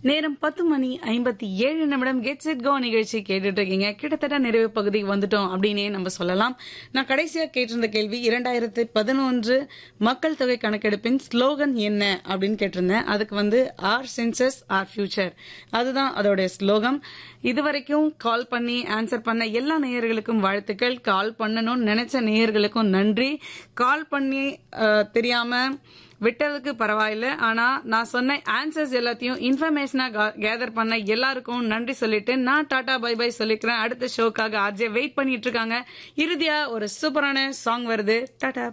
நேரம் பத்து மணி ஐம்பத்தி ஏழு நிமிடம் கெட் செட் கோ நிகழ்ச்சி கேட்டுட்டு இருக்கீங்க கிட்டத்தட்ட நிறைவு பகுதிக்கு வந்துட்டோம் அப்படின்னே நம்ம சொல்லலாம் நான் கடைசியா கேட்டிருந்த கேள்வி இரண்டாயிரத்து பதினொன்று மக்கள் தொகை கணக்கெடுப்பின் ஸ்லோகன் என்ன அப்படின்னு கேட்டிருந்தேன் அதுக்கு வந்து ஆர் சென்சஸ் ஆர் ஃபியூச்சர் அதுதான் அதோடைய ஸ்லோகம் இதுவரைக்கும் கால் பண்ணி ஆன்சர் பண்ண எல்லா நேயர்களுக்கும் வாழ்த்துக்கள் கால் பண்ணணும்னு நினைச்ச நேயர்களுக்கும் நன்றி கால் பண்ணி அஹ், தெரியாம விட்டதுக்கு பரவாயில்ல ஆனா நான் சொன்ன ஆன்சர்ஸ் எல்லாத்தையும் இன்ஃபர்மேஷனா கேதர் பண்ண எல்லாருக்கும் நன்றி சொல்லிட்டு நான் டாடா பை பை சொல்லிக்கிறேன் அடுத்த ஷோக்காக ஆர்ஜே வெயிட் பண்ணிட்டு இருக்காங்க இறுதியா ஒரு சூப்பரான சாங் வருது டாடா